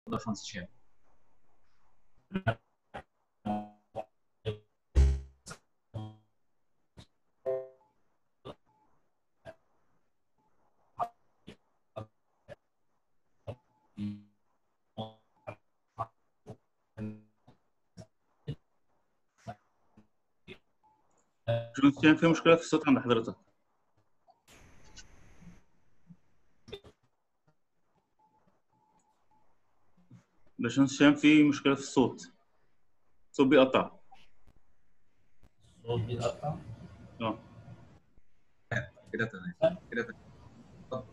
باشمهندس هشام باشمهندس هشام في مشكله في الصوت عند حضرتك باشمهندس هشام في مشكله في الصوت الصوت بيقطع الصوت بيتقطع اه كده تمام كده تمام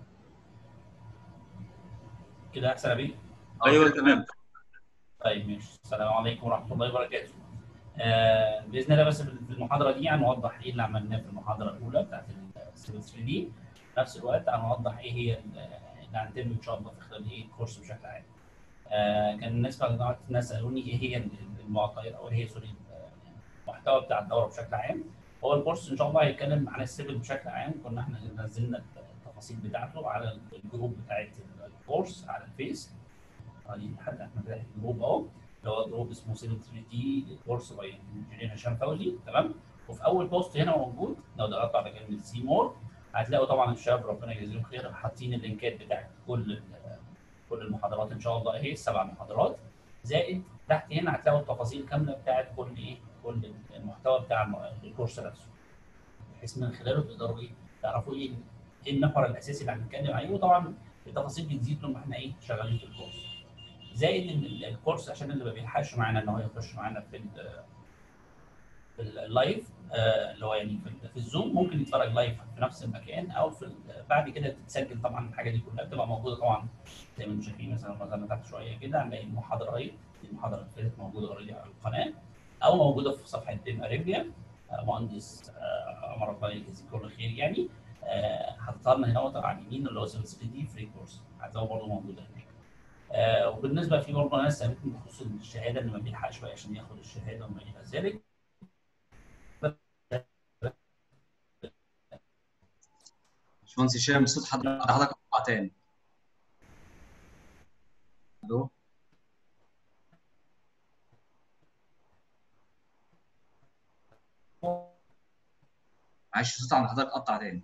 كده احسن يا بيه آه، ايوه كده تمام طيب ماشي السلام عليكم ورحمه الله وبركاته آه باذن الله بس في المحاضره دي هنوضح ايه اللي عملناه في المحاضره الاولى بتاعت السيفل 3 دي في نفس الوقت هنوضح ايه هي ال- اللي هنتم ان شاء الله في خلال ايه الكورس بشكل عام آه كان الناس بعد الناس سالوني ايه هي المعطيات او ايه هي سوري المحتوى بتاع الدوره بشكل عام هو الكورس ان شاء الله هيتكلم عن السيفل بشكل عام كنا احنا نزلنا التفاصيل بتاعته على الجروب بتاعت الكورس على الفيس ادي حد احنا فاتح الجروب اهو اللي هو جروب اسمه سيفل 3 دي كورس باي انجينير هشام فوزي تمام وفي اول بوست هنا موجود لو ضغطت على كلمه سي مور هتلاقوا طبعا الشباب ربنا يجزيهم خير حاطين اللينكات بتاعت كل ال- كل المحاضرات ان شاء الله اهي السبع محاضرات زائد تحت هنا هتلاقوا التفاصيل كامله بتاعت كل ايه كل المحتوى بتاع الم- الكورس نفسه بحيث من خلاله تقدروا ايه تعرفوا ايه ايه المحور الاساسي اللي هنتكلم عليه وطبعا التفاصيل بتزيد طول ما احنا ايه شغالين في الكورس زائد ان ال- الكورس عشان اللي ما بيلحقش معانا ان هو يخش معانا في ال- في اللايف آه، اللي هو يعني في, ال- في الزوم ممكن يتفرج لايف في نفس المكان او في ال- بعد كده تتسجل طبعا الحاجه دي كلها بتبقى موجوده طبعا زي ما انتم شايفين مثلا مثلا تحت شويه كده هنلاقي المحاضره اهي دي المحاضره اللي فاتت موجوده اوريدي على القناه او موجوده في صفحه بيم اريبيا آه، مهندس آه، عمر ربنا يجزيه كل خير يعني آه، حاططها لنا هنا على اليمين اللي هو 3 دي فري كورس هتلاقوها برضه موجوده هناك آه، وبالنسبه في برضه ناس سالتني بخصوص الشهاده اللي ما بيلحقش بقى عشان ياخد الشهاده وما الى ذلك باشمهندس هشام صوت حضرتك حضرتك قطع تاني الو معلش الصوت عند حضرتك قطع تاني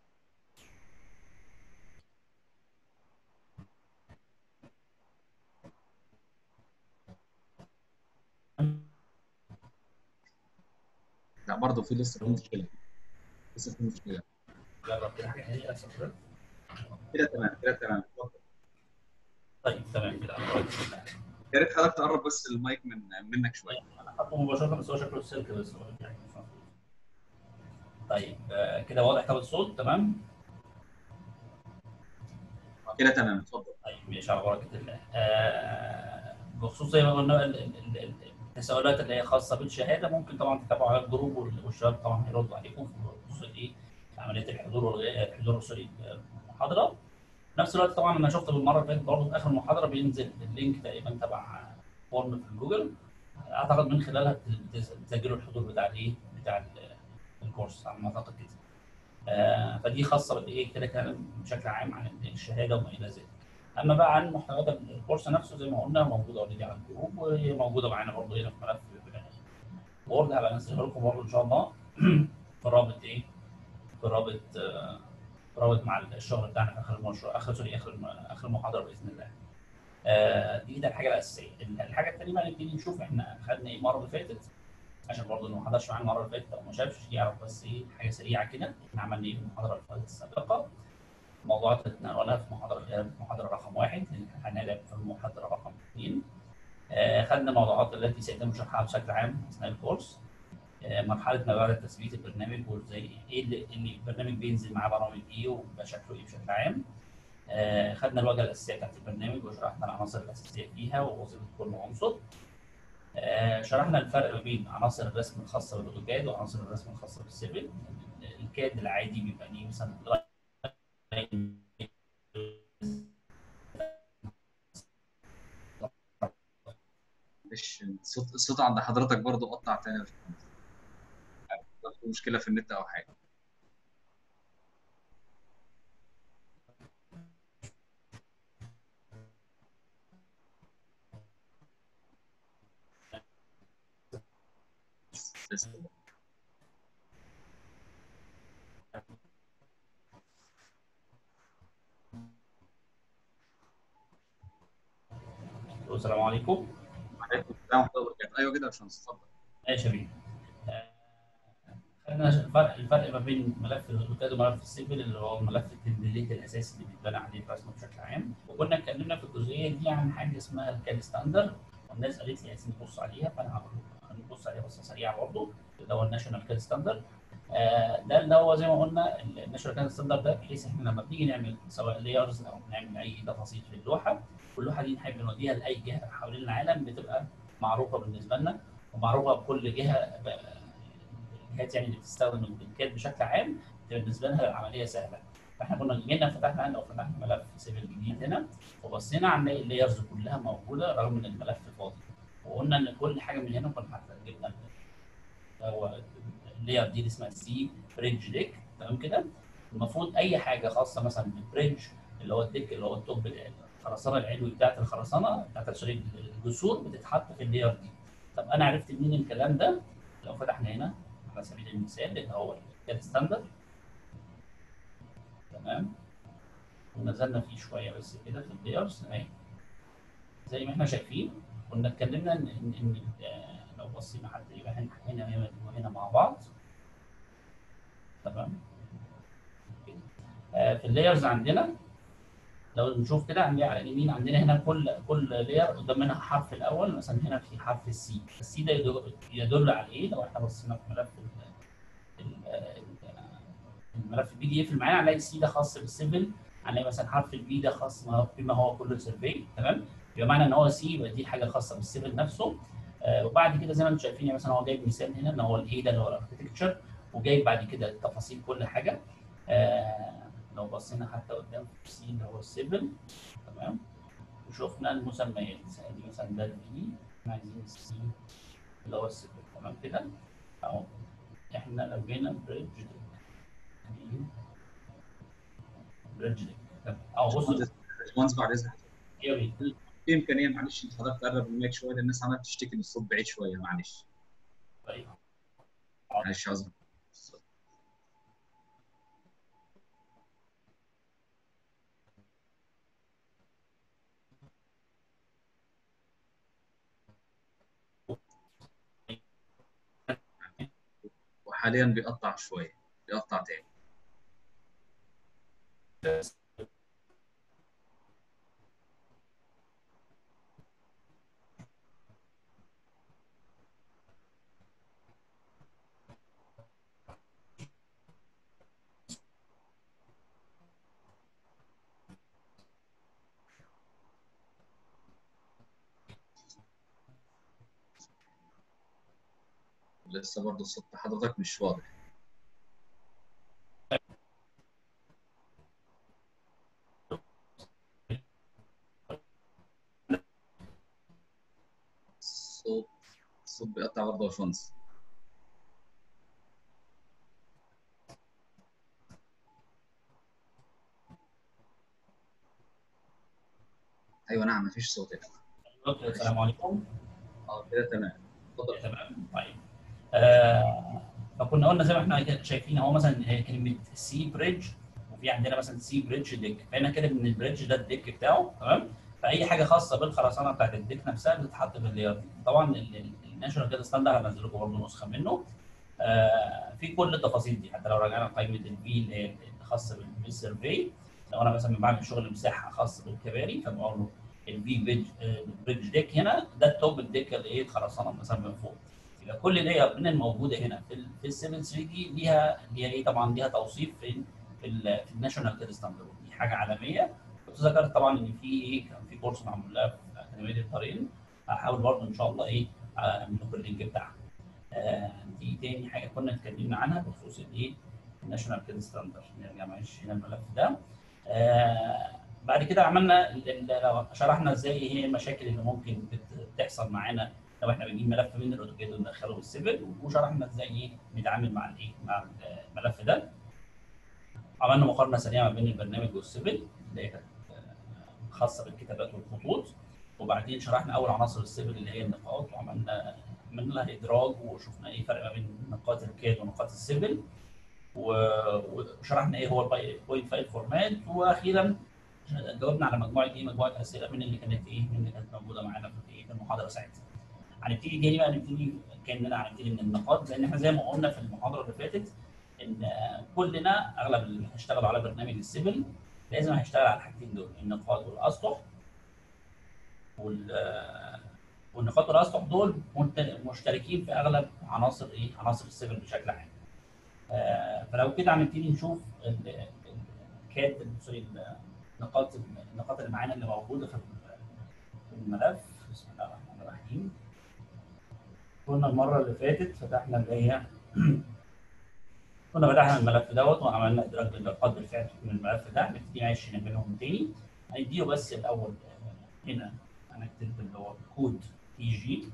لا برضه في لسه في مشكله لسه في مشكله جرب كده حاجه ثانيه أسف. كده تمام كده تمام اتفضل. طيب تمام كده يا ريت حضرتك تقرب بس المايك من منك شويه انا حاطه مباشره بس هو شكله السلك بس هو يعني مش مفهوم. طيب آه، كده واضح طب الصوت تمام كده تمام اتفضل طيب ماشي على بركه الله آه، بخصوص زي ما قلنا ال- ال- ال- التساؤلات اللي هي خاصه بالشهاده ممكن طبعا تتابعوا على الجروب وال- والشباب طبعا هيردوا عليكم في بخصوص ايه عمليه الحضور والغياب الحضور سوري المحاضره في نفس الوقت طبعا انا شفت بالمره اللي فاتت برضه في اخر المحاضره بينزل اللينك تقريبا تبع فورم في جوجل اعتقد من خلالها بت- بتسجلوا الحضور بتاع الايه بتاع ال- الكورس على ما اعتقد كده آه، فدي خاصه بالايه كده كده بشكل عام عن الشهاده وما الى ذلك اما بقى عن محتويات الكورس نفسه زي ما قلنا موجوده اوريدي على الجروب وهي موجوده معانا برضه هنا في ملف وورد هبقى انزلها لكم برضه ان شاء الله في رابط ايه في رابط آه، في رابط مع الشغل بتاعنا في اخر المشروع اخر سوري اخر الم- اخر المحاضره باذن الله آه، دي ده الحاجه الاساسيه الحاجه الثانيه بقى نبتدي نشوف احنا خدنا ايه المره اللي فاتت عشان برضه اللي ما حضرش معانا المره اللي فاتت او ما شافش يعرف بس ايه حاجه سريعه كده احنا عملنا ايه في المحاضره اللي فاتت السابقه موضوعات اللي اتناولها في محاضره في محاضره رقم واحد هنلعب في المحاضره رقم اثنين آه، خدنا الموضوعات التي سيتم شرحها بشكل عام اثناء الكورس آه، مرحله ما بعد تثبيت البرنامج وازاي ايه اللي ان البرنامج بينزل معاه برامج ايه وبيبقى شكله ايه بشكل عام آه، خدنا الواجهه الاساسيه بتاعت البرنامج وشرحنا العناصر الاساسيه فيها ووظيفه كل عنصر آه، شرحنا الفرق ما بين عناصر الرسم الخاصه بالاوتوكاد وعناصر الرسم الخاصه بالسيفل الكاد العادي بيبقى ليه مثلا معلش الصوت الصوت عند حضرتك برضه قطع تاني يا باشمهندس. لو في مشكله في النت او حاجه لسه السلام عليكم عليكم السلام ورحمه الله وبركاته ايوه كده يا باشمهندس اتفضل ماشي يا بيه آه، خدنا الفرق الفرق ما بين ملف الاوتوكاد وملف السيفل اللي هو ملف التمبليت الاساسي اللي بيتبنى عليه الرسم بشكل عام وكنا اتكلمنا في الجزئيه دي عن حاجه اسمها الكاد ستاندرد والناس قالت لي عايزين نبص عليها فانا هقول هنبص عليها بصه سريعه برضه اللي هو الناشونال كاد ستاندرد ده اللي هو زي ما قلنا الناشونال كاد ستاندرد ده بحيث احنا لما بنيجي نعمل سواء لايرز او نعمل اي تفاصيل في اللوحه واللوحه دي نحب نوديها لاي جهه حوالين العالم بتبقى معروفه بالنسبه لنا ومعروفه بكل جهه الجهات يعني اللي بتستخدم الكاد بشكل عام بتبقى بالنسبه لها العمليه سهله فاحنا كنا جينا فتحنا لو فتحنا ملف سيفل جديد هنا وبصينا هنلاقي اللايرز كلها موجوده رغم ان الملف فاضي وقلنا ان كل حاجه من هنا كنا حتى جبنا هو اللاير دي اللي اسمها سي بريدج ديك تمام كده المفروض اي حاجه خاصه مثلا بالبريدج اللي هو الديك اللي هو التوب الخرسانه العلوي بتاعت الخرسانه بتاعت سوري الجسور بتتحط في اللاير دي طب انا عرفت منين الكلام ده لو فتحنا هنا على سبيل المثال اللي هو الكاد ستاندرد تمام ونزلنا فيه شويه بس كده في اللايرز اهي زي ما احنا شايفين كنا اتكلمنا ان ان, إن آه، لو بصينا حتى يبقى هنا هنا هنا وهنا مع بعض تمام كده. آه، في اللايرز عندنا لو نشوف كده هنلاقي على اليمين عندنا هنا كل كل لاير قدام منها حرف الاول مثلا هنا في حرف السي السي ده يدل- يدل على ايه لو احنا بصينا في ملف ال- ال- ال- الملف البي دي اف اللي معانا هنلاقي السي ده خاص بالسيفل هنلاقي مثلا حرف البي ده خاص ما- بما هو كله سيرفي تمام يبقى معنى ان هو سي يبقى دي حاجه خاصه بالسيفل نفسه آه وبعد كده زي ما انتم شايفين يعني مثلا هو جايب مثال هنا ان هو الاي ده اللي هو الاركتكتشر وجايب بعد كده تفاصيل كل حاجه آه لو بصينا حتى قدام في سي اللي هو السيفل تمام وشفنا المسميات دي مثلا ده البي احنا عايزين السي اللي هو السيفل تمام كده اهو احنا لو جينا بريدج بريدج اهو بصوا باشمهندس بعد اذنك يا بيه. في امكانيه معلش ان حضرتك تقرب المايك شويه لان الناس عماله تشتكي ان الصوت بعيد شويه معلش طيب معلش عذر وحاليا بيقطع شويه بيقطع تاني لسه برضه الصوت حضرتك مش واضح الصوت الصوت بيقطع برضه يا باشمهندس ايوه نعم مفيش صوت هنا السلام عليكم اه كده تمام اتفضل تمام طيب آه فكنا قلنا زي ما احنا كده شايفين اهو مثلا هي كلمه سي بريدج وفي عندنا مثلا سي بريدج ديك فهنا كده ان البريدج ده الديك بتاعه تمام فاي حاجه خاصه بالخرسانه بتاعت الديك نفسها بتتحط في اللاير دي طبعا الناشونال كده ستاندرد هنزل لكم برضه نسخه منه آه في كل التفاصيل دي حتى لو رجعنا قائمه البي اللي هي الخاصه بالسيرفي لو انا مثلا بعمل شغل مساحه خاص بالكباري فبقول له الفي بريدج بريدج ديك هنا ده التوب الديك اللي ايه الخرسانه مثلا من فوق يبقى كل لاير من الموجوده هنا في ال في ال 7 3 دي ليها ليها ايه طبعا ليها توصيف في ال في, ال في الناشونال كيد ستاندرد دي حاجه عالميه كنت ذكرت طبعا ان في ايه كان في كورس معمول لها في اكاديميه الطريقين هحاول برضه ان شاء الله ايه اعمل لكم اللينك بتاعها آه دي تاني حاجه كنا اتكلمنا عنها بخصوص الايه الناشونال كيد ستاندرد نرجع معلش هنا الملف ده آه بعد كده عملنا ال- شرحنا ازاي ايه هي المشاكل اللي ممكن بت- بتحصل معانا لو احنا بنجيب ملف من الاوتوكاد وندخله بالسيفل وشرحنا ازاي ايه نتعامل مع الايه مع الملف ده عملنا مقارنه سريعه ما بين البرنامج والسيفل اللي هي كانت آه، خاصه بالكتابات والخطوط وبعدين شرحنا اول عناصر السيفل اللي هي النقاط وعملنا عملنا لها ادراج وشفنا ايه الفرق ما بين نقاط الكاد ونقاط السيفل و- وشرحنا ايه هو البوينت فايل فورمات واخيرا جاوبنا على مجموعه ايه مجموعه اسئله من اللي كانت ايه من اللي كانت موجوده معانا في إيه؟ في المحاضره ساعتها. هنبتدي تاني بقى نبتدي كاننا هنبتدي من النقاط لان احنا زي ما قلنا في المحاضره اللي فاتت ان كلنا اغلب اللي هيشتغلوا على برنامج السيفل لازم هيشتغل على الحاجتين دول النقاط والاسطح وال والنقاط والاسطح دول مت- مشتركين في اغلب عناصر ايه عناصر السيفل بشكل عام. آه، فلو كده هنبتدي نشوف ال- ال- الكاد سوري النقاط النقاط اللي معانا اللي موجوده في في الملف بسم الله الرحمن الرحيم كنا المره اللي فاتت فتحنا اللي هي كنا فتحنا الملف دوت وعملنا ادراج للنقاط بالفعل من الملف ده هنبتدي معلش نعملهم تاني هنديله بس الاول آه، هنا هنكتب اللي هو كود تي جي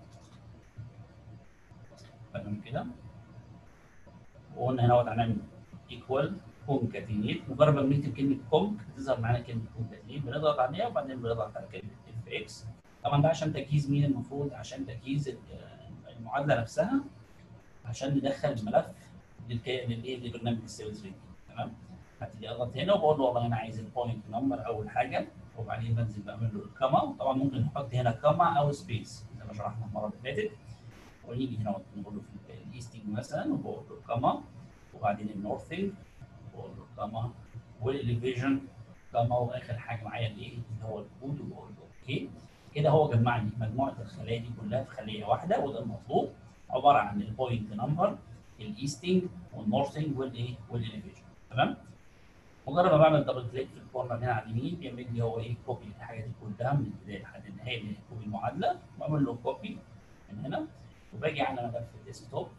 تمام كده وقلنا هنا وقت هنعمل ايكوال كونكاتينيت مجرد ما بنكتب كلمه كونك بتظهر معانا كلمه كونكاتينيت بنضغط عليها وبعدين بنضغط على كلمه اف اكس طبعا ده عشان تجهيز مين المفروض عشان تجهيز ال- المعادله نفسها عشان ندخل الملف للكي... للايه لبرنامج السيل 3 تمام هبتدي اضغط هنا وبقول له والله انا عايز البوينت نمبر اول حاجه وبعدين بنزل بعمل له الكما طبعا ممكن نحط هنا كما او سبيس زي ما شرحنا المره اللي فاتت ونيجي هنا نقول له في الايستنج مثلا وبقول له كما وبعدين النورثنج بقول له كما والاليفيجن كما واخر حاجه معايا الايه اللي هو الكود وبقول له اوكي كده هو جمع لي مجموعه الخلايا دي كلها في خليه واحده وده المطلوب عباره عن البوينت نمبر الايستنج والنورثنج والايه والاليفيجن تمام مجرد ما بعمل دبل كليك في الكورنر هنا على اليمين بيعمل لي هو ايه كوبي الحاجه دي كلها من البدايه لحد النهايه اللي هي كوبي المعادله واعمل له كوبي من هنا وباجي على ملف الديسكتوب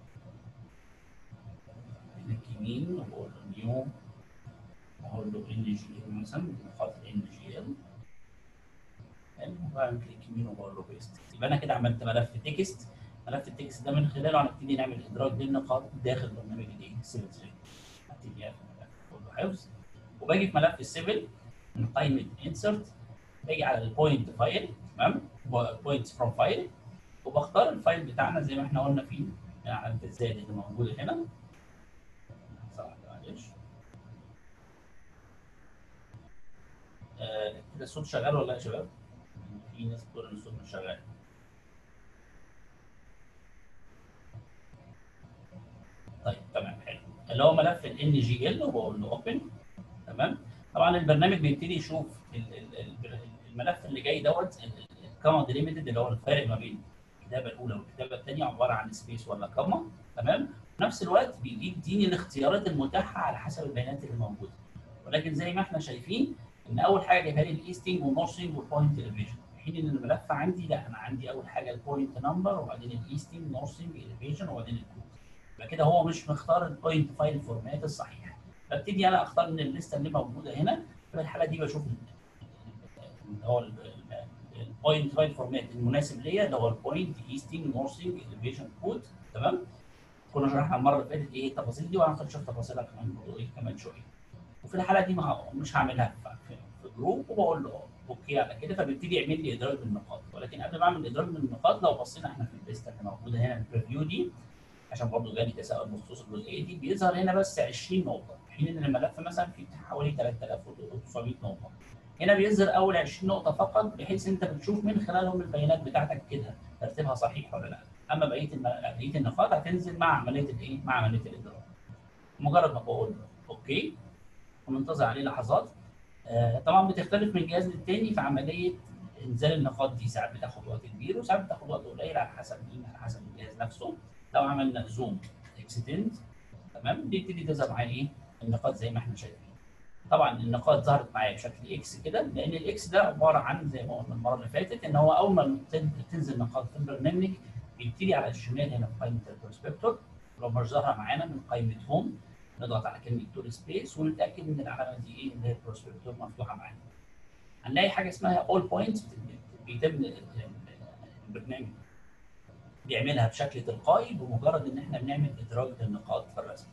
كليك يمين وبقول له نيو واقول له ان جي ال مثلا نقاط ان جي ال وبعمل كليك يمين وبقول له بيست يبقى انا كده عملت ملف تكست ملف التكست ده من خلاله هنبتدي نعمل ادراج للنقاط داخل برنامج الايه السيفل 3 هبتدي اقفل الملف اقول له حفظ وباجي في ملف السيفل من قائمه انسرت باجي على البوينت فايل تمام بوينت فروم فايل وبختار الفايل بتاعنا زي ما احنا قلنا فيه علامه الزائد اللي موجوده هنا صح معلش آه، كده الصوت شغال ولا لا يا شباب؟ في ناس بتقول ان الصوت مش شغال طيب تمام حلو اللي هو ملف ال جي ال وبقول له اوبن تمام طبعا البرنامج بيبتدي يشوف ال- ال- ال- الملف اللي جاي دوت الكاما ديليميتد اللي هو الفارق ما بين الكتابه الاولى والكتابه الثانيه عباره عن سبيس ولا كاما تمام في نفس الوقت بيديني الاختيارات المتاحه على حسب البيانات اللي موجوده ولكن زي ما احنا شايفين ان اول حاجه جايبها لي الايستنج والنورثنج والبوينت اليفيشن في حين ان الملف عندي لا انا عندي اول حاجه البوينت نمبر وبعدين الايستنج نورثنج اليفيشن وبعدين الكود يبقى كده هو مش مختار البوينت فايل فورمات الصحيح ببتدي انا اختار من الليسته اللي موجوده هنا في الحاله دي بشوف اللي هو البوينت فايل فورمات المناسب ليا اللي هو البوينت ايستنج نورثنج اليفيشن كود تمام كنا شرحنا المره اللي فاتت ايه التفاصيل دي وهناخد نشوف تفاصيلها كمان برضه ايه كمان شويه وفي الحاله دي ما مش هعملها في, في جروب وبقول له اوكي على كده فبيبتدي يعمل لي ادراج بالنقاط ولكن قبل ما اعمل ادراج بالنقاط لو بصينا احنا في الليسته اللي موجوده هنا البريفيو دي عشان برضه جالي تساؤل بخصوص الجزئيه دي بيظهر هنا بس 20 نقطه في حين ان الملف مثلا فيه حوالي 3900 نقطه هنا بيظهر اول 20 نقطه فقط بحيث انت بتشوف من خلالهم البيانات بتاعتك كده ترتيبها صحيح ولا لا اما بقيه الم... بقيه النقاط هتنزل مع عمليه الايه مع عمليه الادراج مجرد ما بقول اوكي ومنتظر عليه لحظات آه طبعا بتختلف من جهاز للتاني في عمليه انزال النقاط دي ساعات بتاخد وقت كبير وساعات بتاخد وقت قليل على حسب مين على حسب الجهاز نفسه لو عملنا زوم اكستند تمام بيبتدي تظهر معايا ايه النقاط زي ما احنا شايفين طبعا النقاط ظهرت معايا بشكل اكس كده لان الاكس ده عباره عن زي ما قلنا المره اللي فاتت ان هو اول ما تنزل نقاط في البرنامج بيبتدي على الشمال هنا في قائمه البروسبكتور لو مش ظاهره معانا من قائمه هوم نضغط على كلمه تول سبيس ونتاكد ان العلامه دي ايه اللي هي البروسبكتور مفتوحه معانا هنلاقي حاجه اسمها اول بوينتس بيتم البرنامج بيعملها بشكل تلقائي بمجرد ان احنا بنعمل ادراج للنقاط في الرسم.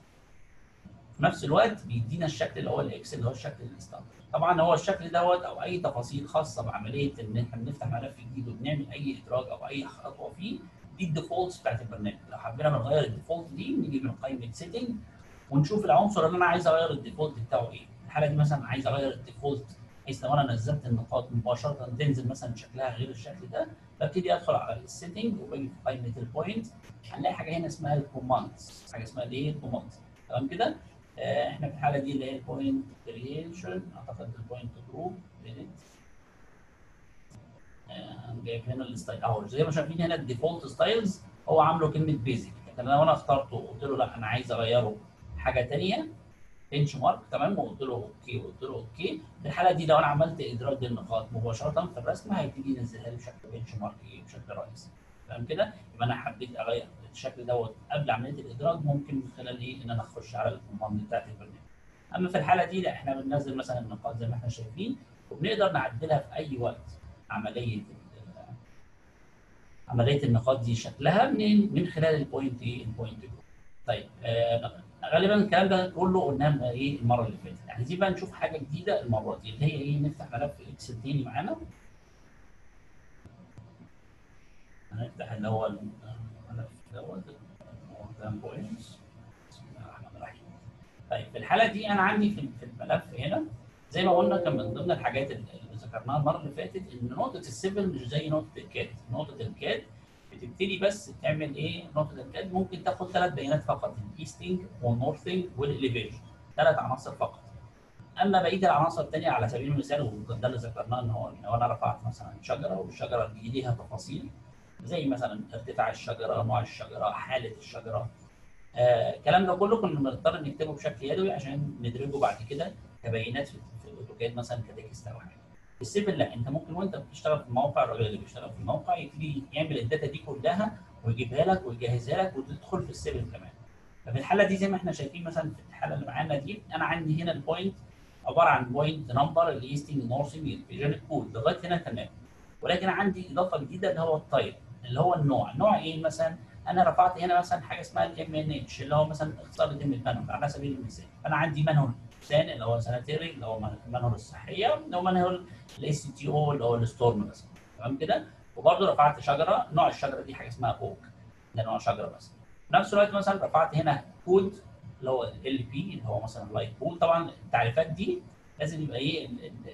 في نفس الوقت بيدينا الشكل اللي هو الاكس اللي هو الشكل الستاندرد. طبعا هو الشكل دوت او اي تفاصيل خاصه بعمليه ان احنا بنفتح ملف جديد وبنعمل اي ادراج او اي خطوه فيه دي الديفولتس بتاعت البرنامج لو حبينا نغير الديفولت دي نيجي من قائمه سيتنج ونشوف العنصر اللي انا عايز اغير الديفولت بتاعه ايه الحاله دي مثلا عايز اغير الديفولت بحيث لو انا نزلت النقاط مباشره تنزل مثلا شكلها غير الشكل ده ببتدي ادخل على السيتنج وباجي في قائمه البوينت هنلاقي حاجه هنا اسمها الكوماندز حاجه اسمها الايه الكوماندز تمام كده آه احنا في الحاله دي اللي هي البوينت كريشن اعتقد البوينت جروب جايب هنا الستايل اهو زي ما شايفين هنا الديفولت ستايلز هو عامله كلمه بيزك لكن لو انا اخترته وقلت له لا انا عايز اغيره حاجه ثانيه بنش مارك تمام وقلت له اوكي وقلت له اوكي في الحاله دي لو انا عملت ادراج للنقاط مباشره في الرسم هيبتدي ينزلها لي بشكل بنش مارك ايه بشكل رئيسي تمام كده يبقى انا حبيت اغير الشكل دوت قبل عمليه الادراج ممكن من خلال ايه ان انا اخش على الكوماند بتاعت البرنامج اما في الحاله دي لا احنا بننزل مثلا النقاط زي ما احنا شايفين وبنقدر نعدلها في اي وقت عمليه عمليه النقاط دي شكلها منين؟ من خلال البوينت ايه؟ البوينت جروب. طيب آه غالبا الكلام ده كله قلناه ايه المره اللي فاتت، عايزين بقى نشوف حاجه جديده المره دي اللي هي ايه؟ نفتح ملف اكسل تاني معانا. هنفتح اللي هو الملف دوت بوينتس بسم الله الرحمن الرحيم. طيب في الحاله دي انا عندي في الملف هنا زي ما قلنا كان من ضمن الحاجات اللي ذكرناها المره اللي فاتت ان نقطه السيفل مش زي نقطه الكاد، نقطه الكاد بتبتدي بس تعمل ايه؟ نقطه الكاد ممكن تاخد ثلاث بيانات فقط الايستنج والنورثنج والاليفيشن ثلاث عناصر فقط. اما بقيه العناصر الثانيه على سبيل المثال وده اللي ذكرناه ان هو لو انا رفعت مثلا شجره والشجره دي ليها تفاصيل زي مثلا ارتفاع الشجره، نوع الشجره، حاله الشجره. آه الكلام ده كله كنا بنضطر نكتبه بشكل يدوي عشان ندرجه بعد كده كبيانات في الاوتوكاد مثلا كتكست او حاجه. السيفل لا انت ممكن وانت بتشتغل في الموقع الراجل اللي بيشتغل في الموقع يبتدي يعمل الداتا دي كلها ويجيبها لك ويجهزها لك وتدخل في السيفل كمان. ففي الحاله دي زي ما احنا شايفين مثلا في الحاله اللي معانا دي انا عندي هنا البوينت عباره عن بوينت نمبر الايستنج نورثنج الفيجن الكود لغايه هنا تمام. ولكن عندي اضافه جديده اللي هو التايب اللي هو النوع، نوع ايه مثلا؟ انا رفعت هنا مثلا حاجه اسمها الام ان اتش اللي هو مثلا اختصار لكلمه مانهول على سبيل المثال فانا عندي مانهول ثاني اللي هو سانيتيري اللي هو مانهول الصحيه اللي هو مانهول الاي سي تي او اللي هو الستورم مثلا تمام كده وبرده رفعت شجره نوع الشجره دي حاجه اسمها اوك ده نوع شجره بس في نفس الوقت مثلا رفعت هنا كود اللي هو ال بي اللي هو مثلا لايت بول طبعا التعريفات دي لازم يبقى ايه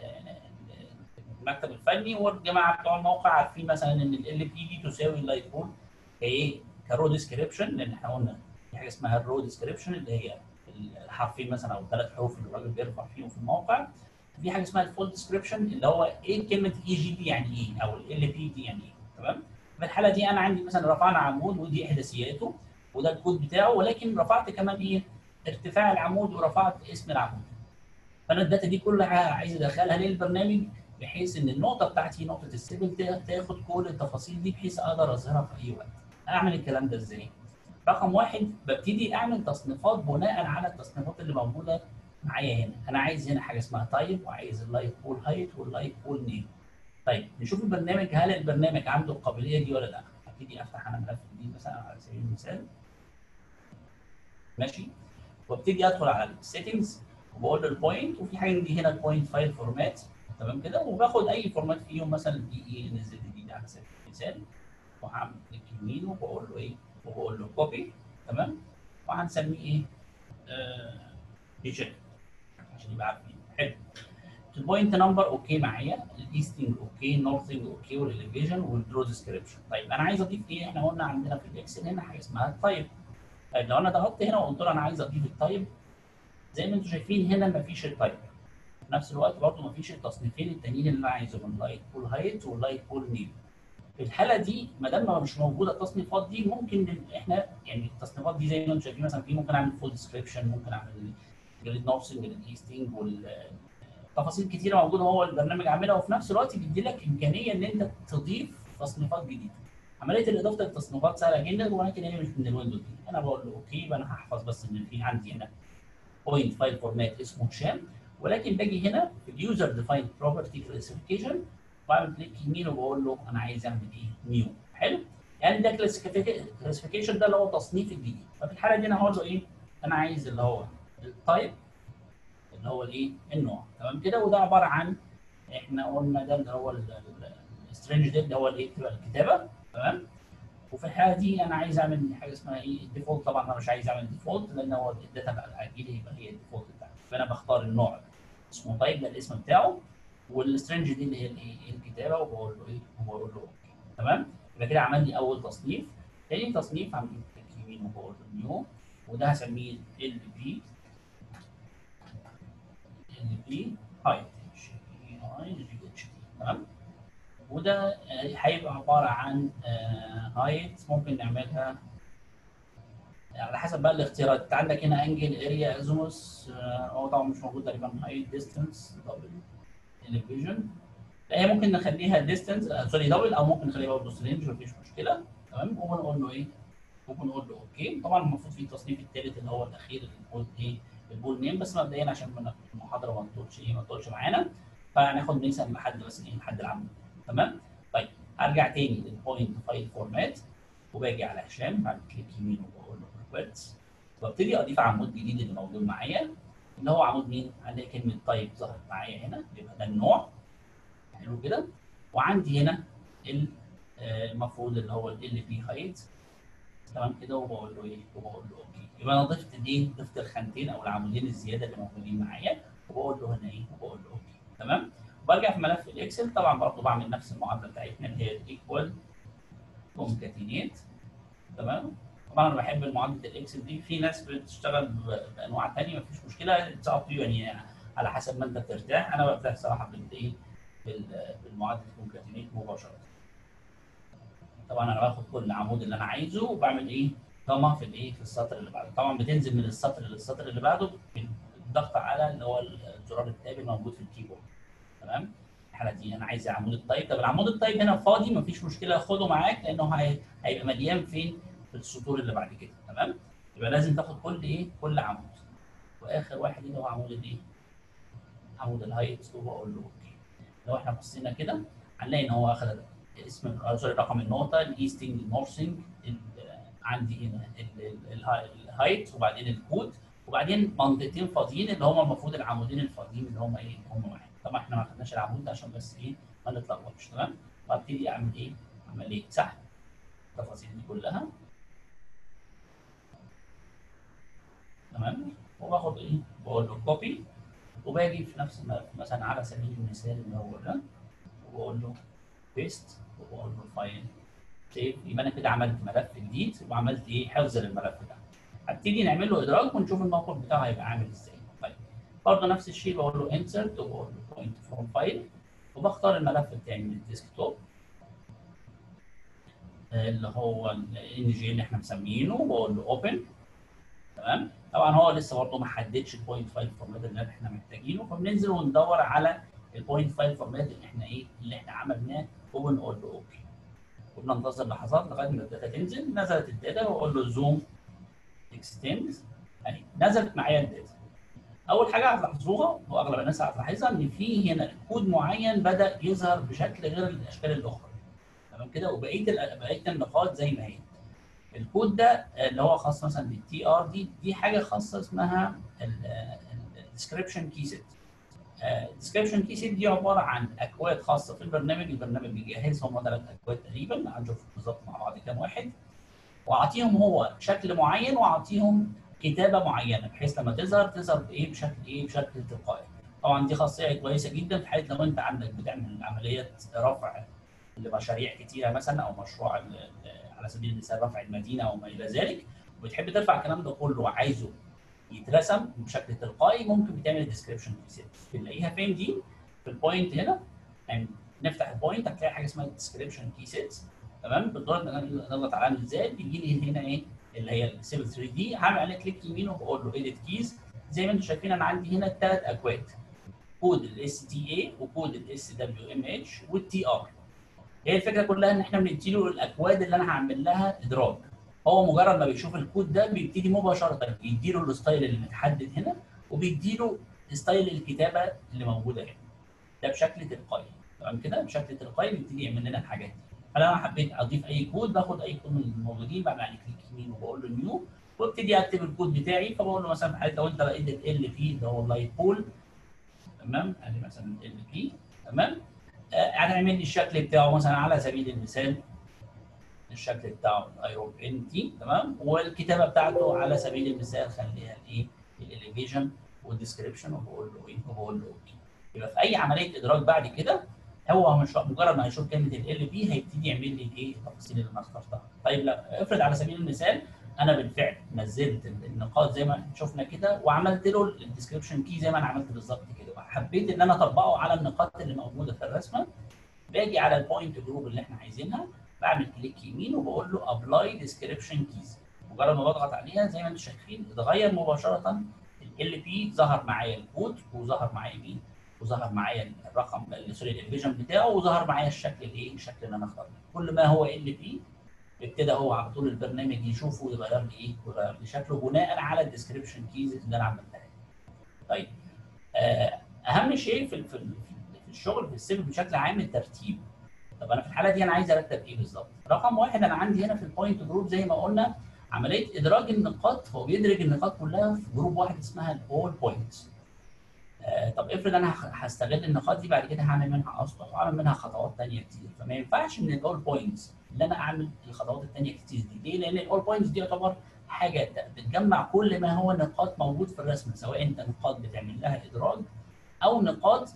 المكتب الفني والجماعه بتوع الموقع عارفين مثلا ان ال بي دي تساوي اللايت بول كايه كرو ديسكريبشن لان احنا قلنا في حاجه اسمها الرو ديسكريبشن اللي هي الحرفين مثلا او الثلاث حروف اللي الراجل بيرفع فيهم في الموقع في حاجه اسمها الفول ديسكريبشن اللي هو ايه كلمه اي جي دي يعني ايه او ال بي دي يعني ايه تمام في الحاله دي انا عندي مثلا رفعنا عمود ودي احداثياته وده الكود بتاعه ولكن رفعت كمان ايه ارتفاع العمود ورفعت اسم العمود فانا الداتا دي كلها عايز ادخلها للبرنامج بحيث ان النقطه بتاعتي نقطه السيفل تاخد كل التفاصيل دي بحيث اقدر اظهرها في اي وقت اعمل الكلام ده ازاي رقم واحد ببتدي اعمل تصنيفات بناء على التصنيفات اللي موجوده معايا هنا انا عايز هنا حاجه اسمها تايب وعايز اللايت بول هايت واللايت بول نيم طيب نشوف البرنامج هل البرنامج عنده القابليه دي ولا لا ابتدي افتح انا ملف جديد مثلا على سبيل المثال ماشي وابتدي ادخل على السيتنجز وبقول له البوينت وفي حاجه عندي هنا البوينت فايل فورمات تمام كده وباخد اي فورمات فيهم مثلا دي اي نزل جديد على سبيل المثال وهعمل كليك يمين وبقول له ايه وبقول له كوبي تمام وهنسميه ايه آه بيجن عشان يبقى عارفين حلو البوينت نمبر اوكي معايا الايستنج اوكي نورثنج اوكي والاليفيشن والدرو ديسكريبشن طيب انا عايز اضيف ايه احنا قلنا عندنا في الاكسل هنا حاجه اسمها التايب طيب لو انا ضغطت هنا وقلت له انا عايز اضيف التايب زي ما انتم شايفين هنا مفيش التايب في نفس الوقت برضه مفيش التصنيفين التانيين اللي انا عايزهم اللايت بول هايت واللايت بول نيم في الحاله دي ما دام مش موجوده التصنيفات دي ممكن احنا يعني التصنيفات دي زي ما انتم شايفين مثلا في ممكن اعمل فول ديسكريبشن ممكن اعمل جريد نورسنج جريد ايستنج تفاصيل كتيره موجوده هو البرنامج عاملها وفي نفس الوقت بيدي لك امكانيه ان انت تضيف تصنيفات جديده عمليه الاضافه للتصنيفات سهله جدا ولكن هي مش من الويندوز دي انا بقول له اوكي يبقى انا هحفظ بس ان في عندي هنا بوينت فايل فورمات اسمه هشام ولكن باجي هنا في اليوزر ديفايند بروبرتي كلاسيفيكيشن بعمل كليك يمين وبقول له انا عايز اعمل ايه؟ نيو حلو؟ يعني ده كلاسيفيكيشن ده اللي هو تصنيف الجديد ففي الحاله دي انا هقول له ايه؟ انا عايز اللي هو التايب اللي هو الايه؟ النوع تمام كده وده عباره عن احنا قلنا ده اللي هو السترينج ده اللي هو الايه؟ بتبقى الكتابه تمام؟ وفي الحاله دي انا عايز اعمل حاجه اسمها ايه الديفولت طبعا انا مش عايز اعمل ديفولت لان هو الداتا بقى هتجي لي يبقى هي الديفولت بتاعتي فانا بختار النوع اسمه تايب ده الاسم بتاعه والسترنج دي اللي هي الايه الكتابه وبقول له ايه وبقول له اوكي تمام يبقى كده عمل لي اول تصنيف تاني تصنيف عمل كليك يمين وبقول له نيو وده هسميه ال بي ال بي هايت تمام وده آه، هيبقى عباره عن هايت ممكن نعملها على حسب بقى الاختيارات انت عندك هنا انجل اريا ازوموس هو طبعا مش موجود تقريبا هايت ديستنس دبل الفيجن هي ممكن نخليها ديستنس سوري دبل او ممكن نخليها برضه رينج مفيش مشكله تمام وبنقول له ايه وبنقول له اوكي طبعا المفروض في التصنيف الثالث اللي هو الاخير اللي البول ايه البول نيم بس مبدئيا عشان من المحاضره ما تطولش ايه ما تطولش معانا فهناخد مثلا لحد بس ايه لحد العمود تمام طيب هرجع تاني للبوينت فايل فورمات وباجي على هشام بعد كليك يمين وبقول له ريكويرتس وابتدي اضيف عمود جديد اللي موجود معايا اللي هو عمود مين؟ هنلاقي كلمه تايب ظهرت معايا هنا يبقى ده النوع حلو كده وعندي هنا ال- آه، المفروض اللي هو ال بي هايت تمام كده وبقول له ايه؟ وبقول له اوكي يبقى انا ضفت الايه؟ ضفت الخانتين او العمودين الزياده اللي موجودين معايا وبقول له هنا ايه؟ وبقول له اوكي تمام؟ برجع في ملف الاكسل طبعا برضه بعمل نفس المعادله بتاعتنا اللي هي الايكوال كونكاتينيت تمام طبعا انا بحب معادله الاكسل دي في ناس بتشتغل ب- بانواع ثانيه مفيش مشكله اتس اب يعني على حسب ما انت بترتاح انا برتاح صراحه بالايه بال- بالمعادله كونكاتينيت مباشره طبعا انا باخد كل عمود اللي انا عايزه وبعمل ايه ضمه في الايه في السطر اللي بعده طبعا بتنزل من السطر للسطر اللي بعده بالضغط على اللي هو الزرار التاب الموجود في الكيبورد تمام الحاله دي انا عايز عمود التايب طب العمود التايب هنا فاضي مفيش مشكله خده معاك لانه هي- هيبقى مليان فين في السطور اللي بعد كده تمام يبقى لازم تاخد كل ايه كل عمود واخر واحد اللي هو عمود الايه عمود الهايت وبقول له اوكي لو احنا بصينا كده هنلاقي ان هو اخذ اسم آه، سوري رقم النقطه الايستنج النورثنج ال- عندي هنا ال- ال- الها- الهايت وبعدين الكود وبعدين منطقتين فاضيين اللي هم المفروض العمودين الفاضيين اللي هم ايه اللي هم واحد طبعا احنا ما خدناش العمود ده عشان بس ايه ما نتلخبطش تمام وابتدي اعمل ايه عمليه سحب التفاصيل دي كلها تمام وباخد ايه بقول له كوبي وباجي في نفس الملف مثلا على سبيل المثال اللي هو ده وبقول له بيست وبقول له فايل سيف يبقى انا كده عملت ملف جديد وعملت ايه حفظ للملف ده هبتدي نعمل له ادراج ونشوف الموقف بتاعه هيبقى عامل ازاي طيب برضه نفس الشيء بقول له انسرت وبقول له بوينت فروم فايل وبختار الملف بتاعي من الديسكتوب اللي هو الان جي اللي احنا مسمينه وبقول له اوبن تمام طبعا هو لسه برضه ما حددش البوينت فايل فورمات اللي احنا محتاجينه فبننزل وندور على البوينت فايل فورمات اللي احنا ايه اللي احنا عملناه وبنقول له اوكي وبننتظر لحظات لغايه ما الداتا تنزل نزلت الداتا واقول له زوم اكستند اهي نزلت معايا الداتا اول حاجه هتلاحظوها واغلب الناس هتلاحظها ان في هنا كود معين بدا يظهر بشكل غير الاشكال الاخرى تمام كده وبقيه ال- بقيه النقاط زي ما هي الكود ده اللي هو خاص مثلا بالتي ار دي دي حاجه خاصه اسمها الديسكربشن كي سيت الديسكربشن كي سيت دي عباره عن اكواد خاصه في البرنامج البرنامج بيجهز هم ثلاث اكواد تقريبا هنشوف بالظبط مع بعض كام واحد واعطيهم هو شكل معين واعطيهم كتابه معينه بحيث لما تظهر تظهر بايه بشكل ايه بشكل تلقائي طبعا دي خاصيه كويسه جدا في حاله لو انت عندك بتعمل عمليه رفع لمشاريع كتيره مثلا او مشروع ال- ال- على سبيل المثال رفع المدينه او ما الى ذلك وبتحب ترفع الكلام ده كله عايزه يترسم بشكل تلقائي ممكن بتعمل ديسكربشن سيت بنلاقيها فين دي في البوينت هنا يعني نفتح البوينت هتلاقي حاجه اسمها ديسكربشن كي سيت تمام بتضغط نضغط على ازاي بيجي لي هنا ايه اللي هي السيفل 3 دي هعمل عليه كليك يمين وبقول له اديت كيز زي ما انتم شايفين انا عندي هنا ثلاث اكواد كود الاس تي اي وكود الاس دبليو ام اتش والتي ار هي الفكره كلها ان احنا بنديله الاكواد اللي انا هعمل لها ادراج هو مجرد ما بيشوف الكود ده بيبتدي مباشره يديله الستايل اللي متحدد هنا وبيديله ستايل الكتابه اللي موجوده هنا ده بشكل تلقائي تمام كده بشكل تلقائي بيبتدي يعمل لنا الحاجات دي فلو انا حبيت اضيف اي كود باخد اي كود من الموجودين بعمل عليه كليك يمين وبقول له نيو وابتدي اكتب الكود بتاعي فبقول له مثلا في حاله لو انت لقيت ال في اللي هو اللايت بول تمام ادي مثلا ال بي تمام آه، هنعمل لي الشكل بتاعه مثلا على سبيل المثال الشكل بتاعه الايروب ان تي تمام والكتابه بتاعته على سبيل المثال خليها الايه الاليفيشن والديسكربشن وبقول له ايه وبقول له اوكي يبقى في اي عمليه ادراج بعد كده هو مش مجرد ما هيشوف كلمه ال بي هيبتدي يعمل لي الايه التفاصيل اللي انا اخترتها طيب لا افرض على سبيل المثال انا بالفعل نزلت النقاط زي ما شفنا كده وعملت له الديسكربشن كي زي ما انا عملت بالظبط كده وحبيت ان انا اطبقه على النقاط اللي موجوده في الرسمه باجي على البوينت جروب اللي احنا عايزينها بعمل كليك يمين وبقول له ابلاي ديسكربشن كيز مجرد ما بضغط عليها زي ما انتم شايفين اتغير مباشره ال بي ظهر معايا الكود وظهر معايا مين وظهر معايا الرقم سوري الفيجن بتاعه وظهر معايا الشكل الايه الشكل اللي انا اخترته كل ما هو ال بي ابتدى هو على طول البرنامج يشوفه ويغير لي ايه ويغير لي شكله بناء على الديسكربشن كيز اللي انا عملتها طيب آه اهم شيء في في في الشغل في السيفل بشكل عام الترتيب طب انا في الحاله دي انا عايز ارتب ايه بالظبط رقم واحد انا عندي هنا في البوينت جروب زي ما قلنا عمليه ادراج النقاط هو بيدرج النقاط كلها في جروب واحد اسمها الاول بوينتس آه طب افرض انا هستغل النقاط دي بعد كده هعمل منها اسطح واعمل منها خطوات ثانيه كتير فما ينفعش من الاول بوينتس ان انا اعمل الخطوات الثانيه كتير دي ليه؟ لان الاول بوينتس دي يعتبر حاجه بتجمع كل ما هو نقاط موجود في الرسمه سواء انت نقاط بتعمل لها ادراج او نقاط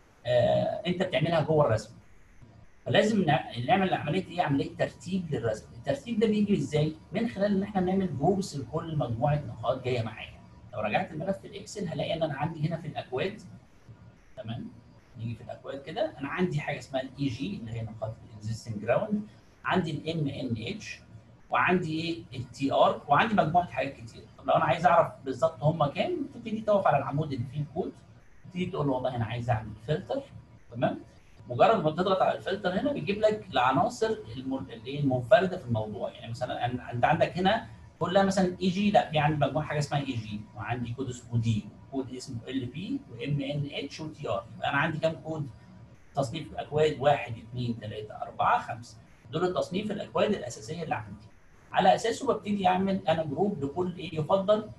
آه انت بتعملها جوه الرسمه فلازم نعمل عمليه ايه؟ عمليه ترتيب للرسم، الترتيب ده بيجي ازاي؟ من خلال ان احنا بنعمل جروبس لكل مجموعه نقاط جايه معايا. لو رجعت الملف الاكسل هلاقي ان انا عندي هنا في الاكواد تمام؟ نيجي في الاكواد كده انا عندي حاجه اسمها الاي جي اللي هي نقاط الاكزيستنج جراوند، عندي الام ان اتش وعندي ايه؟ التي ار وعندي مجموعه حاجات كتير. طب لو انا عايز اعرف بالظبط هم كام تبتدي تقف على العمود اللي فيه الكود تبتدي تقول له والله انا عايز اعمل فلتر تمام؟ مجرد ما بتضغط على الفلتر هنا بيجيب لك العناصر الايه المنفرده في الموضوع يعني مثلا انت عندك هنا كلها مثلا اي جي لا في عندي مجموعه حاجه اسمها اي جي وعندي كود اسمه دي كود اسمه ال بي وام ان اتش وتي ار يبقى انا عندي كام كود تصنيف الاكواد 1 2 3 4 5 دول التصنيف الاكواد الاساسيه اللي عندي على اساسه ببتدي اعمل انا جروب لكل ايه يفضل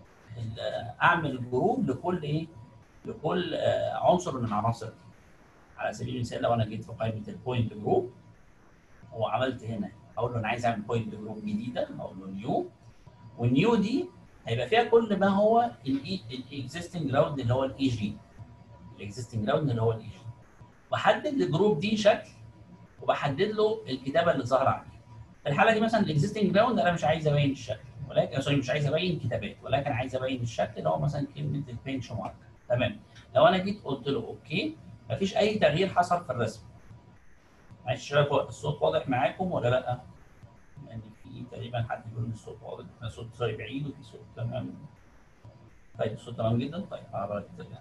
اعمل جروب لكل ايه لكل عنصر من العناصر دي على سبيل المثال لو انا جيت في قائمه البوينت جروب وعملت هنا اقول له انا عايز اعمل بوينت جروب جديده اقول له نيو والنيو دي هيبقى فيها كل ما هو الاكزيستنج جراوند اللي هو الاي جي الاكزيستنج جراوند اللي هو الاي جي بحدد للجروب دي شكل وبحدد له الكتابه اللي ظاهره عليه في الحاله دي مثلا الاكزيستنج جراوند انا مش عايز ابين الشكل ولكن سوري مش عايز ابين كتابات ولكن عايز ابين الشكل اللي هو مثلا كلمه البنش مارك تمام لو انا جيت قلت له اوكي مفيش اي تغيير حصل في الرسم معلش شباب الصوت واضح معاكم ولا لا؟ لان يعني في تقريبا حد بيقول ان الصوت واضح الصوت سوري بعيد وفي صوت تمام طيب الصوت تمام جدا طيب هقرا يعني.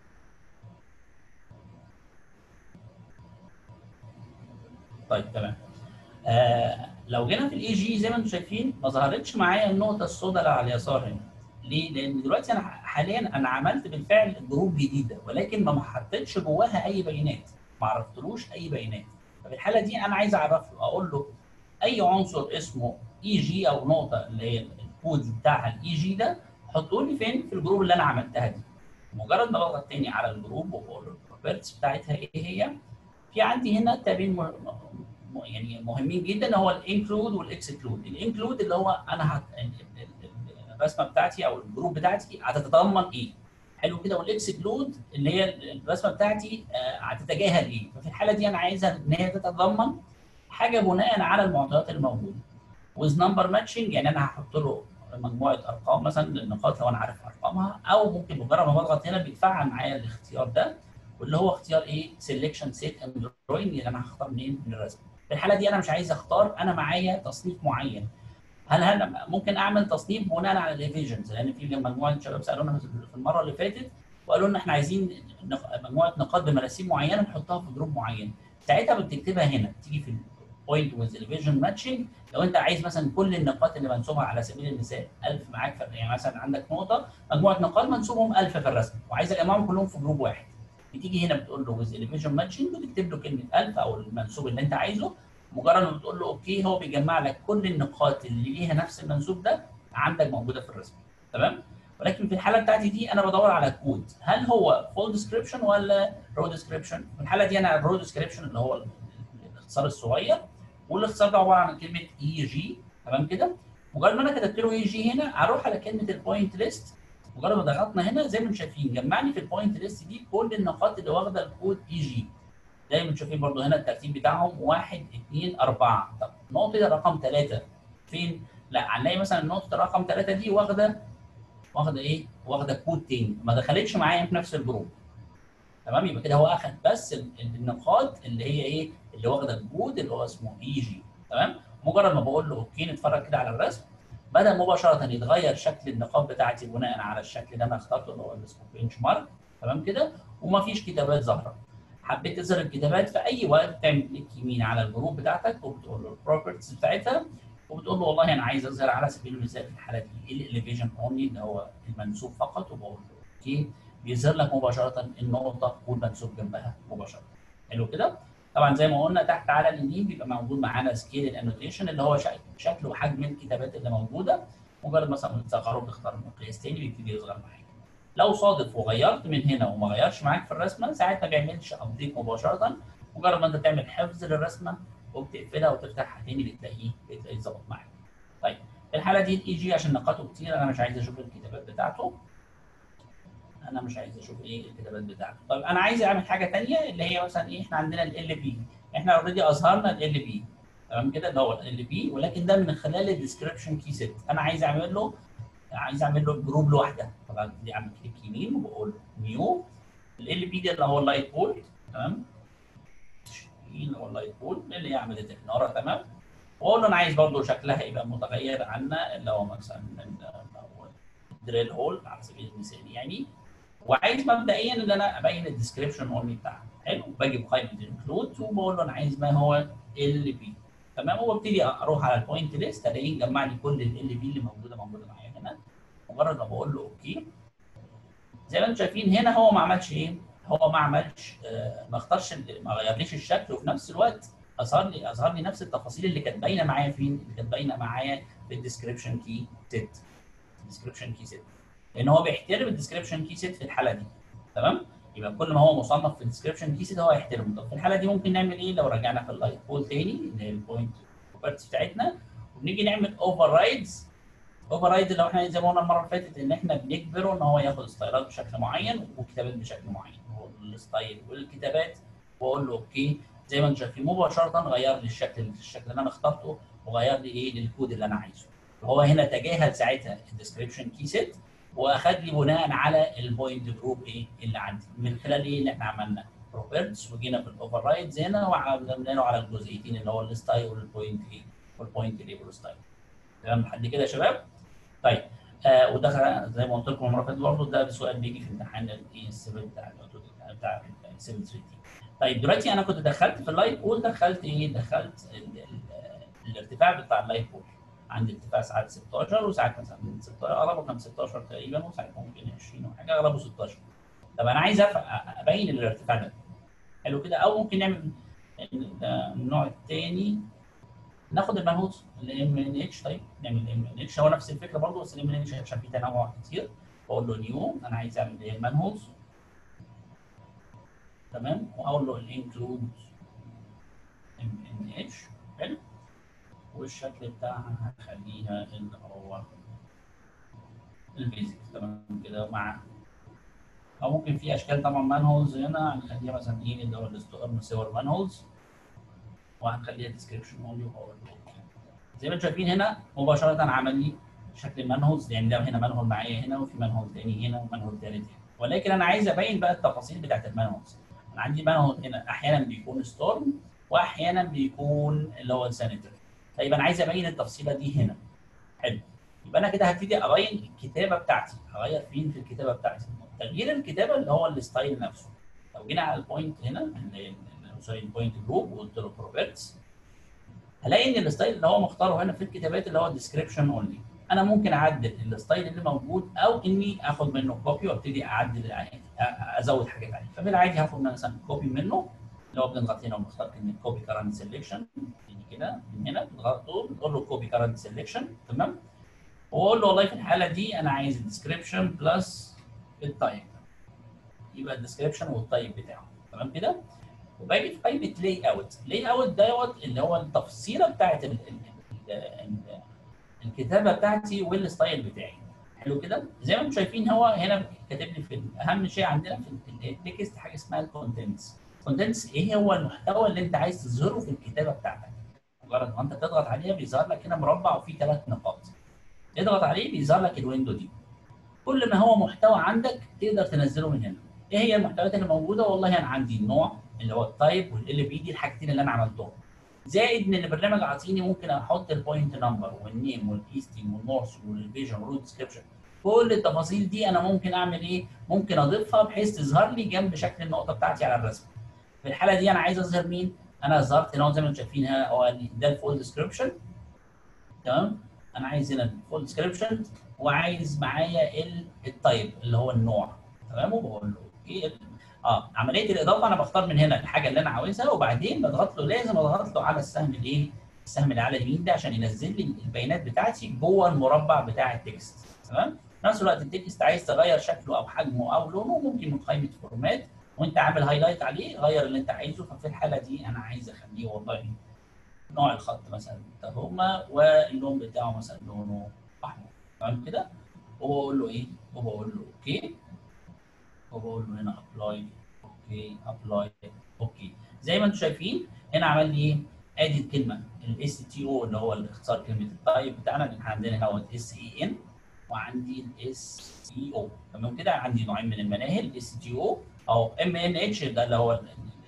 طيب تمام آه لو جينا في الاي جي زي ما انتم شايفين ما ظهرتش معايا النقطه السوداء اللي على اليسار هنا ليه؟ لان دلوقتي انا حاليا انا عملت بالفعل جروب جديده ولكن ما حطيتش جواها اي بيانات ما عرفتلوش اي بيانات ففي الحاله دي انا عايز اعرف له اقول له اي عنصر اسمه اي جي او نقطه اللي هي الكود بتاعها الاي جي ده حطه لي فين في الجروب اللي انا عملتها دي مجرد ما بضغط تاني على الجروب وبقول له البروبرتيز بتاعتها ايه هي في عندي هنا تابين يعني مهمين جدا هو الانكلود والاكسكلود الانكلود اللي هو انا هت... الرسمه بتاعتي او الجروب بتاعتي هتتضمن ايه حلو كده والاكسكلود اللي هي الرسمه بتاعتي هتتجاهل ايه ففي الحاله دي انا عايزها ان هي تتضمن حاجه بناء على المعطيات اللي موجوده ويز نمبر ماتشنج يعني انا هحط له مجموعه ارقام مثلا للنقاط لو انا عارف ارقامها او ممكن مجرد ما بضغط هنا بيتفعل معايا الاختيار ده واللي هو اختيار ايه سيلكشن سيت اند دروينج اللي انا هختار منين من الرسم في الحاله دي انا مش عايز اختار انا معايا تصنيف معين هل انا ممكن اعمل تصنيف بناء على الايفيجنز لان في مجموعه شباب سالونا في المره اللي فاتت وقالوا لنا احنا عايزين مجموعه نقاط بمراسيم معينه نحطها في جروب معين ساعتها بتكتبها هنا تيجي في البوينت ويز الفيجن ماتشنج لو انت عايز مثلا كل النقاط اللي منسوبها على سبيل المثال 1000 معاك في يعني مثلا عندك نقطه مجموعه نقاط منسوبهم 1000 في الرسم وعايز اجمعهم كلهم في جروب واحد بتيجي هنا بتقول له ويز الفيجن ماتشنج وتكتب له كلمه 1000 او المنسوب اللي انت عايزه مجرد ما بتقول له اوكي هو بيجمع لك كل النقاط اللي ليها نفس المنسوب ده عندك موجوده في الرسم تمام ولكن في الحاله بتاعتي دي انا بدور على كود هل هو فول ديسكريبشن ولا رو ديسكريبشن في الحاله دي انا الرو ديسكريبشن اللي هو الاختصار الصغير والاختصار ده عباره عن كلمه اي جي تمام كده مجرد ما انا كتبت له اي جي هنا هروح على كلمه البوينت ليست مجرد ما ضغطنا هنا زي ما انتم شايفين جمعني في البوينت ليست دي كل النقاط اللي واخده الكود اي جي زي ما انتم شايفين برضو هنا الترتيب بتاعهم 1 2 4 طب نقطه رقم 3 فين؟ لا هنلاقي مثلا النقطه رقم 3 دي واخده واخده ايه؟ واخده كود تاني ما دخلتش معايا في نفس الجروب تمام يبقى كده هو اخد بس ال- ال- النقاط اللي هي ايه؟ اللي واخده الكود اللي هو اسمه اي جي تمام؟ مجرد ما بقول له اوكي نتفرج كده على الرسم بدا مباشره يتغير شكل النقاط بتاعتي بناء على الشكل اللي انا اخترته اللي هو اللي اسمه بنش مارك تمام كده ومفيش كتابات ظاهره حبيت تظهر الكتابات في اي وقت تعمل كليك يمين على الجروب بتاعتك وبتقول له البروبرتيز بتاعتها وبتقول له والله انا عايز اظهر على سبيل المثال في الحاله دي الاليفيشن اونلي اللي هو المنسوب فقط وبقول له اوكي بيظهر لك مباشره النقطه والمنسوب جنبها مباشره حلو كده طبعا زي ما قلنا تحت على اليمين بيبقى موجود معانا سكيل الانوتيشن اللي هو شكل شكل وحجم الكتابات اللي موجوده مجرد مثلا بتصغره بتختار مقياس تاني بيبتدي يصغر معاك لو صادف وغيرت من هنا وما غيرش معاك في الرسمه ساعتها ما بيعملش ابديت مباشره مجرد ما انت تعمل حفظ للرسمه وبتقفلها وتفتحها تاني بتلاقيه بتلاقيه ظبط معاك. طيب في الحاله دي الاي جي عشان نقاطه كتير انا مش عايز اشوف الكتابات بتاعته. انا مش عايز اشوف ايه الكتابات بتاعته. طيب انا عايز اعمل حاجه ثانيه اللي هي مثلا ايه احنا عندنا ال بي احنا اوريدي اظهرنا ال بي تمام كده اللي هو ال بي ولكن ده من خلال الديسكربشن كي سيت انا عايز اعمل له عايز اعمل له جروب لوحده طبعا دي اعمل كليك يمين وبقول نيو ال بي ده اللي هو اللايت بول تمام اللي هو اللايت بول اللي هي عمليه الاناره تمام واقول له انا عايز برضه شكلها يبقى متغير عنا اللي هو مثلا دريل هول على سبيل المثال يعني وعايز مبدئيا ان انا ابين الديسكربشن اونلي بتاعها حلو باجي بقائمه انكلود وبقول له انا عايز ما هو ال بي تمام وببتدي اروح على البوينت ليست الاقيه مجمع لي كل ال بي اللي موجوده موجوده معايا هنا مجرد ما بقول له اوكي زي ما انتم شايفين هنا هو ما عملش ايه؟ هو ما عملش آه ما اختارش ما غيرليش الشكل وفي نفس الوقت اظهر لي اظهر لي نفس التفاصيل اللي كانت باينه معايا فين؟ اللي كانت باينه معايا في الديسكربشن كي سيت الديسكربشن كي سيت لان هو بيحترم الديسكربشن كي سيت في الحاله دي تمام؟ يبقى كل ما هو مصنف في الديسكربشن كي سيت هو هيحترمه طب في الحاله دي ممكن نعمل ايه لو رجعنا في اللايت بول تاني اللي هي البوينت بروبرتيز بتاعتنا وبنيجي نعمل اوفر رايدز اوفر رايد اللي هو احنا زي ما قلنا المره اللي فاتت ان احنا بنجبره ان هو ياخد ستايلات بشكل معين وكتابات بشكل معين هو الستايل والكتابات واقول له اوكي زي ما انتم شايفين مباشره غير لي الشكل الشكل اللي انا اخترته وغير لي ايه للكود اللي انا عايزه فهو هنا تجاهل ساعتها الديسكربشن كي سيت واخد لي بناء على البوينت جروب ايه اللي عندي من خلال ايه اللي احنا عملنا بروبرتس وجينا في الاوفر رايدز هنا وعملنا له على الجزئيتين اللي هو الستايل والبوينت ايه والبوينت ليبل ستايل تمام لحد كده يا شباب طيب آه وده زي ما قلت لكم المره اللي فاتت برضه ده سؤال بيجي في امتحان الاي 7 بتاع بتاع 7 3 طيب دلوقتي انا كنت دخلت في اللايت بول دخلت ايه؟ دخلت ال ال الارتفاع بتاع اللايت بول عندي ارتفاع ساعات 16 وساعات مثلا من 16 اغلبه كان 16 تقريبا وساعات ممكن 20 وحاجه اغلبه 16 طب انا عايز ابين الارتفاع ده حلو كده او ممكن نعمل النوع الثاني ناخد المنهوز الام ان اتش طيب نعمل الام ان اتش هو نفس الفكره برضه بس الام ان اتش عشان فيه تنوع كتير بقول له نيو انا عايز اعمل ايه المنهوز تمام واقول له الانكلود ام ان اتش حلو والشكل بتاعها هخليها اللي هو البيزك تمام كده مع او ممكن في اشكال طبعا مانهولز هنا هنخليها مثلا ايه اللي هو الاستقرار صور مانهولز وهنخليها ديسكربشن اونلي وهقول له زي ما انتم شايفين هنا مباشره عمل لي شكل المانهولز يعني ده هنا مانهول معايا هنا وفي مانهول تاني هنا ومانهول تالت هنا ولكن انا عايز ابين بقى التفاصيل بتاعت المانهولز انا عندي مانهول هنا احيانا بيكون ستورم واحيانا بيكون اللي هو السانيتري طيب انا عايز ابين التفصيله دي هنا حلو يبقى انا كده هبتدي ابين الكتابه بتاعتي هغير فين في الكتابه بتاعتي تغيير الكتابه اللي هو الستايل نفسه لو جينا على البوينت هنا اللي سوري البوينت جروب وقلت له بروبرتس هلاقي ان الستايل اللي هو مختاره هنا في الكتابات اللي هو الديسكربشن اونلي انا ممكن اعدل الستايل اللي موجود او اني اخد منه كوبي وابتدي اعدل ازود حاجات عليه فبالعادي هاخد مثلا كوبي منه اللي هو بنضغط هنا وبنختار كلمه كوبي كارنت سيلكشن يعني كده من هنا بنضغط بنقول له كوبي كارنت سيلكشن تمام واقول له والله في الحاله دي انا عايز الديسكربشن بلس التايب يبقى الديسكربشن والتايب بتاعه تمام كده وباجي في قائمه لاي اوت لاي اوت دوت اللي هو التفصيله بتاعت ال ال ال ال الكتابه بتاعتي والستايل بتاعي حلو كده زي ما انتم شايفين هو هنا كاتب لي في اهم شيء عندنا في التكست حاجه اسمها الكونتنتس الكونتنتس ايه هو المحتوى اللي انت عايز تظهره في الكتابه بتاعتك مجرد ما انت تضغط عليها بيظهر لك هنا مربع وفيه ثلاث نقاط تضغط عليه بيظهر لك الويندو دي كل ما هو محتوى عندك تقدر تنزله من هنا ايه هي المحتويات اللي موجوده والله انا عندي النوع اللي هو التايب والال بي دي الحاجتين اللي انا عملتهم زائد ان البرنامج عاطيني ممكن احط البوينت نمبر والنيم والايستيم والنورث والفيجن والروت ديسكربشن كل التفاصيل دي انا ممكن اعمل ايه؟ ممكن اضيفها بحيث تظهر لي جنب شكل النقطه بتاعتي على الرسم. في الحاله دي انا عايز اظهر مين؟ انا ظهرت هنا زي ما انتم شايفين هنا هو ده الفول ديسكربشن تمام؟ انا عايز هنا الفول ديسكربشن وعايز معايا التايب اللي هو النوع تمام وبقول له اوكي اه عمليه الاضافه انا بختار من هنا الحاجه اللي انا عاوزها وبعدين بضغط له لازم اضغط له على السهم الايه؟ السهم اللي على اليمين ده عشان ينزل لي البيانات بتاعتي جوه المربع بتاع التكست تمام؟ في نفس الوقت التكست عايز تغير شكله او حجمه او لونه ممكن من قائمه فورمات وانت عامل هايلايت عليه غير اللي انت عايزه ففي الحاله دي انا عايز اخليه والله نوع الخط مثلا هما واللون بتاعه مثلا لونه احمر تمام كده وبقول له ايه؟ وبقول له اوكي وبقول له هنا ابلاي اوكي ابلاي اوكي زي ما انتم شايفين هنا عمل لي ايه؟ ادي الكلمه الاس تي او اللي هو الاختصار كلمه التايب بتاعنا اللي احنا عندنا هنا اس اي ان وعندي الاس تي او تمام كده عندي نوعين من المناهل الاس تي او او ام ان اتش ده اللي هو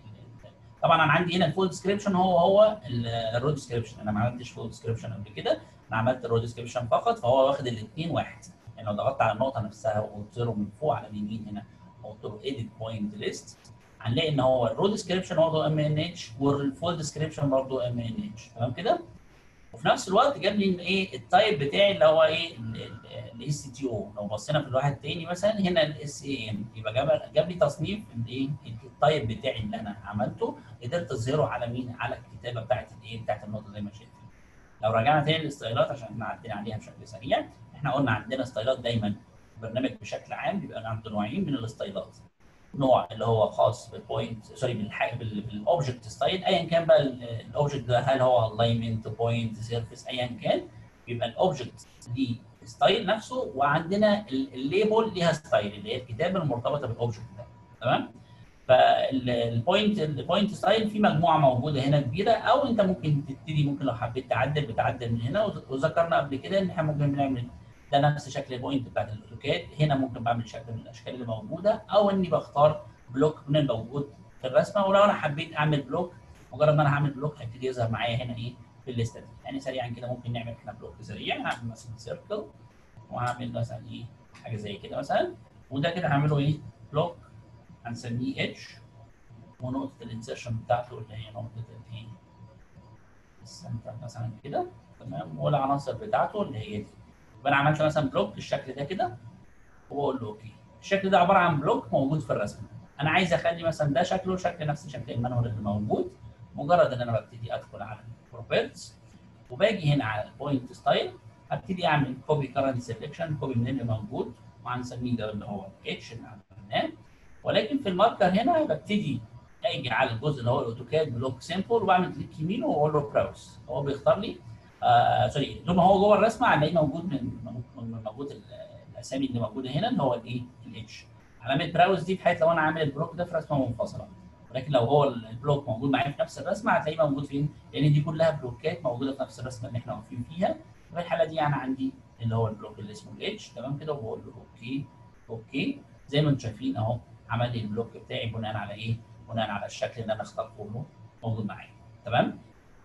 طبعا انا عندي هنا الفول ديسكربشن هو هو الرو ديسكربشن انا ما عملتش فول ديسكربشن قبل كده انا عملت الرو ديسكربشن فقط فهو واخد الاثنين واحد يعني لو ضغطت على النقطه نفسها وقلت له من فوق على اليمين هنا وقلت له ايديت بوينت ليست هنلاقي ان هو الرو ديسكربشن برضه ام ان اتش والفول ديسكربشن برضه ام ان اتش تمام كده وفي نفس الوقت جاب لي ايه التايب بتاعي اللي هو ايه الاس تي او لو بصينا في الواحد الثاني مثلا هنا الاس اي ام يبقى جاب جاب لي تصنيف الايه التايب بتاعي اللي انا عملته قدرت اظهره على مين على الكتابه بتاعت الايه بتاعت النقطه زي ما شايفين لو رجعنا تاني للستايلات عشان احنا عدينا عليها بشكل سريع احنا قلنا عندنا ستايلات دايما البرنامج بشكل عام بيبقى عنده نوعين من الستايلات نوع اللي هو خاص بالبوينت سوري بالاوبجكت ستايل ايا كان بقى الاوبجكت ده هل هو الاينمنت بوينت سيرفيس ايا كان بيبقى الاوبجكت ليه ستايل نفسه وعندنا الليبل ليها ستايل اللي هي الكتابه المرتبطه بالاوبجكت ده تمام فالبوينت البوينت ستايل في مجموعه موجوده هنا كبيره او انت ممكن تبتدي ممكن لو حبيت تعدل بتعدل من هنا وذكرنا قبل كده ان احنا ممكن بنعمل ده نفس شكل البوينت بتاعت الاوتوكاد هنا ممكن بعمل شكل من الاشكال اللي موجوده او اني بختار بلوك من الموجود في الرسمه ولو انا حبيت اعمل بلوك مجرد ما انا هعمل بلوك هيبتدي يظهر معايا هنا ايه في الليسته دي يعني سريعا كده ممكن نعمل هنا بلوك سريع هعمل مثلا سيركل وهعمل مثلا ايه حاجه زي كده مثلا وده كده هعمله ايه بلوك هنسميه اتش ونقطه الانسرشن بتاعته اللي هي نقطه الايه السنتر مثلا كده تمام والعناصر بتاعته اللي هي دي يبقى انا عملت مثلا بلوك بالشكل ده كده واقول له اوكي الشكل ده عباره عن بلوك موجود في الرسمه انا عايز اخلي مثلا ده شكله شكل نفس شكل المانوال اللي موجود مجرد ان انا ببتدي ادخل على البروبرتس وباجي هنا على البوينت ستايل ابتدي اعمل كوبي كرنت سيلكشن كوبي من اللي موجود وهنسميه ده اللي هو اتش اللي عملناه ولكن في الماركر هنا ببتدي اجي على الجزء اللي هو الاوتوكاد بلوك سيمبل وبعمل كليك يمين واقول له براوس هو بيختار لي آه سوري طول ما هو جوه الرسمه هنلاقيه موجود من من موجود الاسامي اللي موجوده هنا اللي هو الايه الاتش علامه براوز دي بحيث لو انا عامل البلوك ده في رسمه منفصله ولكن لو هو البلوك موجود معايا في نفس الرسمه هتلاقيه موجود فين؟ لان دي كلها بلوكات موجوده في نفس الرسمه اللي احنا واقفين فيها في الحاله دي انا عندي اللي هو البلوك اللي اسمه الاتش تمام كده وبقول له اوكي اوكي زي ما انتم شايفين اهو عمل لي البلوك بتاعي بناء على ايه؟ بناء على الشكل اللي انا اخترته له موجود معايا تمام؟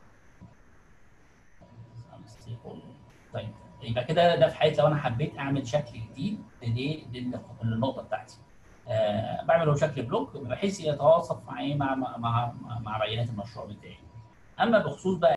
طيب يبقى كده ده في حاله لو انا حبيت اعمل شكل جديد للايه للنقطه بتاعتي آه بعمله بشكل بلوك بحيث يتواصف معايا مع مع مع, مع بيانات المشروع بتاعي اما بخصوص بقى